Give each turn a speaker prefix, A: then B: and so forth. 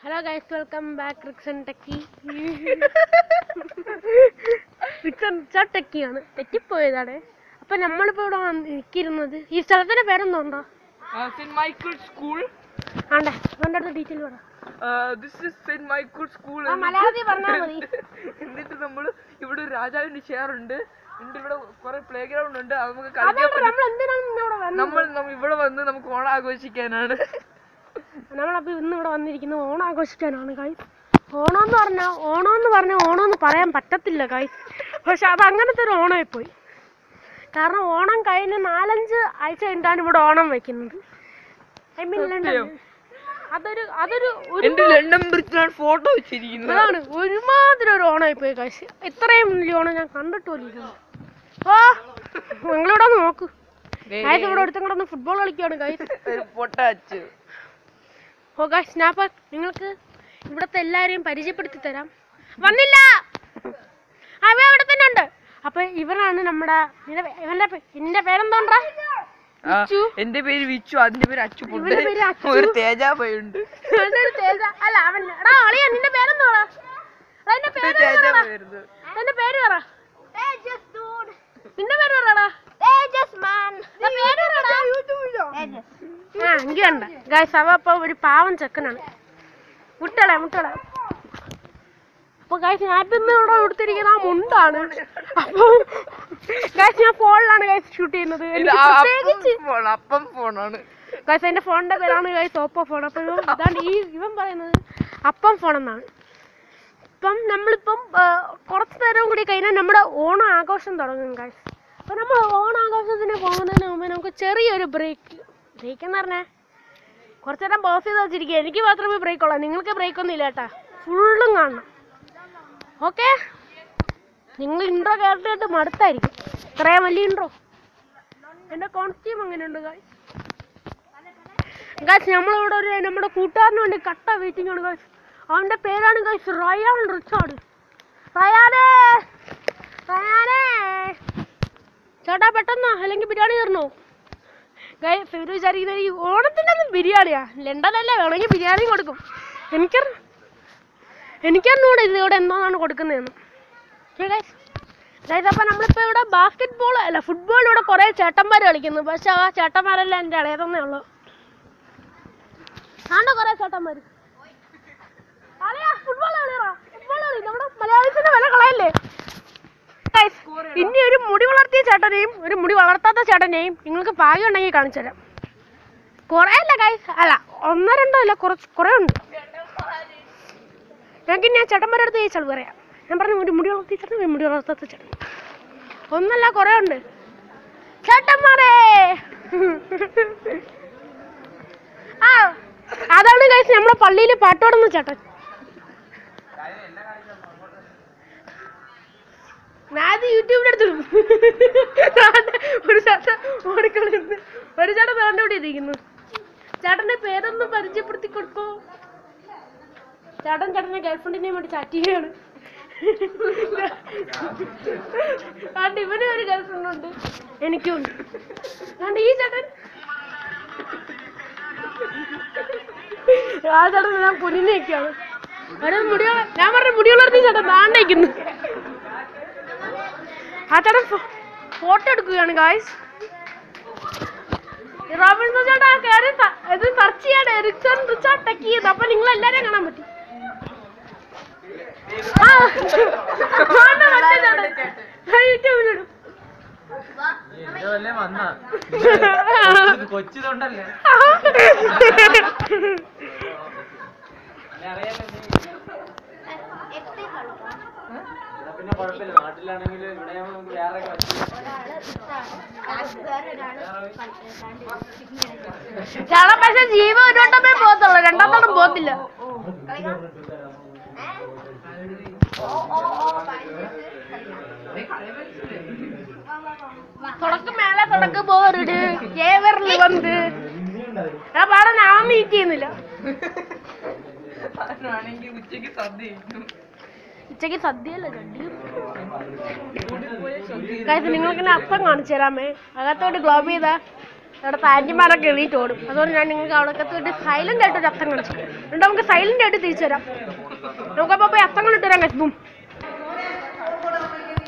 A: Hello guys welcome back Rixon techie Rixon Richard ടെക്കിയാണ് തെറ്റിപ്പോയതാണ് അപ്പൊ നമ്മളിപ്പോ ഇവിടെ വന്ന് നിൽക്കിരുന്നത് ഈ സ്ഥലത്തിന്റെ പേരെന്തോണ്ടോ
B: Uh, St. Michael's School.
A: ആണ്ടെ അവന്റെ അടുത്ത് ഡീറ്റെയിൽ പറ
B: Uh, this is St. Michael's School.
A: ആ മലയാളത്തിൽ പറഞ്ഞാൽ മതി
B: എന്നിട്ട് നമ്മൾ ഇവിടെ ഒരു രാജാവിന്റെ ചെയർ ഉണ്ട് എന്നിട്ട് ഇവിടെ കുറെ പ്ലേ ഗ്രൗണ്ട് ഉണ്ട് അത് നമുക്ക് കളിക്കാൻ
A: അതുകൊണ്ട്
B: പറ്റും
A: നമ്മൾ എന്തിനാണ് ഇന്ന് ഇവിടെ വന്നത്
B: നമ്മൾ നമ്മ ഇവിടെ വന്ന് നമുക്ക് ഓണം ആഘോഷിക്കാനാണ്
A: നമ്മളപ്പോ ഇന്ന് ഇവിടെ വന്നിരിക്കുന്നത് ഓണം ആഘോഷിക്കാനാണ് ഗൈസ് ഓണം എന്ന് പറഞ്ഞാൽ ഓണം എന്ന് പറഞ്ഞാൽ ഓണം എന്ന് പറയാൻ പറ്റത്തില്ല ഗൈസ് പക്ഷെ അത് അങ്ങനത്തെ ഒരു ഓണമായി പോയി കാരണം ഓണം കഴിഞ്ഞ് നാലഞ്ച് ആഴ്ച കഴിഞ്ഞിട്ടാണ് ഇവിടെ ഓണം വെക്കുന്നത് ഐ മീൻ ലണ്ടൻ അതൊരു അതൊരു ഒരു
B: എന്റെ ലണ്ടൻ ബ്രിഡ്ജിലാണ് ഫോട്ടോ വെച്ചിരിക്കുന്നത്
A: അതാണ് ഒരുമാതിരി ഒരു ഓണമായി പോയി ഗൈസ് ഇത്രയും വലിയ ഓണം ഞാൻ കണ്ടിട്ട് പോലും ഇല്ല ഓ നിങ്ങളിവിടെ ഒന്ന് നോക്കൂ ഗൈസ് ഇവിടെ ഒരുത്തം കൂടെ ഒന്ന് ഫുട്ബോൾ കളിക്കുകയാണ് ഗൈസ്
B: ഒരു പൊട്ടാച്ച്
A: ഓ ഗൈസ് സ്നാപ്പർ നിങ്ങൾക്ക് ഇവിടുത്തെ എല്ലാവരെയും പരിചയപ്പെടുത്തി തരാം വന്നില്ല അവ അവിടെ തന്നെ ഉണ്ട് അപ്പൊ ഇവരാണ് നമ്മുടെ നിന്റെ പേ- ഇവന്റെ പേ- നിന്റെ പേരെന്തോണ്ടാ
B: ആ,
A: വിച്ചു.
B: എന്റെ പേര് വിച്ചു അതിന്റെ പേര് അച്ചുപുണ്ട്
A: ഇവന്റെ പേര് അച്ചു.
B: ഒരു തേജാബയുണ്ട്
A: അവന്റെ ഒരു തേജ അല്ല അവൻ എടാ അളിയാ നിന്റെ പേരെന്തോടാ എടാ, നിന്റെ പേര് പറടാ.
B: തേജാബായിരുന്നു
A: നിന്റെ പേര് പറ നിന്റെ പേര് പറടാ നിന്റെ പേര് പറടാ. ആ എനിക്ക് കണ്ട ഗൈസ് അവ അപ്പൊ ഒരു പാവം ചെക്കനാണ് മുട്ടളെ മുട്ടളെ അപ്പൊ ഗൈസ് ഞാൻ ഇന്ന് ഇവിടെ കൊടുത്തിരിക്കുന്ന ആ മുണ്ടാണ് അപ്പൊ ഗൈസ് ഞാൻ ഫോണിലാണ് ഗൈസ് ഷൂട്ട് ചെയ്യുന്നത്
B: ഇത്
A: എനിക്ക്
B: ആ
A: പ്രത്യേകിച്ച്
B: അപ്പം ഫോൺ അപ്പം ഫോണാണ്
A: ഗൈസ് എന്റെ ഫോണിന്റെ പേരാണ് ഗൈസ് ഓപ്പോ ഫോൺ അപ്പൊ ഇവൻ ഇതാണ് ഈ ഇവൻ പറയുന്നത് അപ്പം ഫോൺ എന്നാണ് ഇപ്പം നമ്മളിപ്പം ആ, കുറച്ച് നേരം കൂടി കഴിഞ്ഞാൽ നമ്മുടെ ഓണം ആഘോഷം തുടങ്ങും ഗൈസ് അപ്പൊ നമ്മൾ ഓണാഘോഷത്തിന് പോകുന്നതിന് മുമ്പ് നമുക്ക് ചെറിയൊരു ബ്രേക്ക് ബ്രേക്ക് എന്ന് പറഞ്ഞാൽ കുറച്ച് നേരം പോസ് ചെയ്ത് വെച്ചിരിക്കുക എനിക്ക് മാത്രമേ ബ്രേക്ക് ഉള്ളൂ നിങ്ങൾക്ക് ബ്രേക്ക് ഒന്നും ഇല്ല കേട്ടാ ഫുള്ളും കാണണം ഓക്കെ നിങ്ങൾ ഇൻട്രോ കേട്ടിട്ട് മടുത്തായിരിക്കും ഇത്രയും വലിയ ഇൻട്രോ എൻ്റെ കോൺസ്റ്റ്യൂം അങ്ങനെയുണ്ട് ഗായ്സ് ഗായ്സ് നമ്മളിവിടെ ഒരു നമ്മുടെ കൂട്ടുകാരന് വേണ്ടി കട്ട വെയിറ്റിംഗ് ആണ് ഗായ്സ് അവൻ്റെ പേരാണ് ഗായ്സ് റയാൻ റിച്ചാർഡ് റയാനേ റയാനേ ചേട്ടാ പെട്ടെന്ന് അല്ലെങ്കിൽ ബിരിയാണി തരണോ ഗായ്സ് ഇവർ വിചാരിക്കുന്നത് ഈ ഓണത്തിൻ്റെ ഒന്നും ബിരിയാണിയാ ലണ്ടനല്ലേ വേണമെങ്കിൽ ബിരിയാണി കൊടുക്കും എനിക്ക് എനിക്കറിഞ്ഞൂടെ ഇത് ഇവിടെ എന്താണെന്ന് കൊടുക്കുന്നതെന്ന് ഗൈസ് ഗൈസ് അപ്പം നമ്മളിപ്പോൾ ഇവിടെ ബാസ്കറ്റ് ബോൾ അല്ല ഫുട്ബോൾ ഇവിടെ കുറേ ചേട്ടന്മാർ കളിക്കുന്നു പക്ഷെ ആ ചേട്ടന്മാരെല്ലാം എൻ്റെ ഇളയതെന്നേ ഉള്ളൂ ആണ്ട കുറേ ചേട്ടന്മാർ ഫുട്ബോൾ കളിയറാ ഫുട്ബോൾ കളി നമ്മുടെ മലയാളത്തിന്റെ വില കളയല്ലേ Guys, ഇനി ഒരു മുടി വളർത്തിയ ചേട്ടനെയും ഒരു മുടി വളർത്താത്ത ചേട്ടനെയും നിങ്ങൾക്ക് ഭാഗ്യം ഉണ്ടെങ്കിൽ കാണിച്ചു തരാം കുറേ അല്ല ഗൈസ് അല്ല ഒന്നോ രണ്ടോ അല്ല കുറച്ച് കുറേ ഉണ്ട് ഞങ്ങൾക്ക് ഞാൻ ചേട്ടന്മാരുടെ അടുത്ത് ചോദിച്ചാൽ പറയാം ഞാൻ പറഞ്ഞു ഒരു മുടി വളർത്തിയ ചേട്ടൻ ഒരു മുടി വളർത്താത്ത ചേട്ടൻ ഒന്നല്ല കുറേ ഉണ്ട് ചേട്ടന്മാരെ ആ അതാണ് കഴിച്ച് നമ്മുടെ പള്ളിയിൽ പാട്ടോടുന്ന ചേട്ടൻ ഞാൻ യൂട്യൂബിലെടുത്തു ഒരു ചേട്ടൻ ഓടിക്കളിന്ന് ഒരു ചേട്ടൻ വേണ്ട ഇവിടെ ഇരിക്കുന്നു ചേട്ടന്റെ പേരൊന്ന് പരിചയപ്പെടുത്തി കൊടുക്കോ ചേട്ടൻ ചേട്ടന്റെ ഗേൾഫ്രണ്ടിനെയും വേണ്ടി ചാറ്റ് ചെയ്യാണ് അതുകൊണ്ട് ഇവനും ഒരു ഗേൾഫ്രണ്ട് ഉണ്ട് എനിക്കും ഉണ്ട് അതുകൊണ്ട് ഈ ചേട്ടൻ ആ ചേട്ടൻ ഞാൻ കുനിഞ്ഞേക്കാണ് അവിടെ മുടി വള- ഞാൻ പറഞ്ഞ മുടി വളർത്തി ചേട്ടൻ താണ്ടേക്കുന്നു ആ ചേട്ടൻ ഫോട്ടോ എടുക്കുകയാണ് ഗായ്സ് റോബിൻസൺ ചേട്ടാ കയറി സ- ഇത് സെർച്ച് ചെയ്യാണ് എറിക്സൺ റിച്ചാർഡ് ടെക്ക് ചെയ്ത് അപ്പൊ നിങ്ങൾ എല്ലാരെയും കാണാൻ പറ്റി ആ, ആണ്ട മറ്റേ ചേട്ടൻ. ആ, യൂട്യൂബിലിടും.
C: കൊച്ചിതുണ്ടല്ലേ പിന്നെ കുഴപ്പമില്ല നാട്ടിലാണെങ്കിൽ ഇവിടെ നമുക്ക് വേറെ
A: ചേട്ടൻ പക്ഷെ ജീവൻ ഒരു വട്ടമേ പോകത്തുള്ളൂ രണ്ടാമത്തോളം പോകത്തില്ല തുടക്കം മേലെ തുടക്കം പോകരുത് ഏവറിൽ വന്ന് എടാ പാടാ ഞാൻ മീറ്റ് ചെയ്യുന്നില്ല
B: ആണെങ്കിൽ ഉച്ചയ്ക്ക് സദ്യ കഴിക്കും.
A: ഉച്ചയ്ക്ക് സദ്യയല്ല ചണ്ടിയും
B: കൂടിപ്പോയ സദ്യ
A: കാര്യം നിങ്ങൾക്ക് അപ്പം കാണിച്ചു തരാമേ അകത്തോട്ട് ഗ്ലോബ് ചെയ്താ ഇവിടുത്തെ ആൻറ്റിമാരൊക്കെ എണീറ്റ് ഓടും അതുകൊണ്ട് ഞാൻ നിങ്ങൾക്ക് അവിടെ എത്തിയിട്ട് സൈലന്റ് ആയിട്ട് ഒരു അത്തം കളിച്ചു എന്നിട്ട് നമുക്ക് സൈലന്റ് ആയിട്ട് തിരിച്ചു തരാം നമുക്കപ്പോൾ പോയി അത്തം കണ്ടിട്ട് വരാം guys. ബും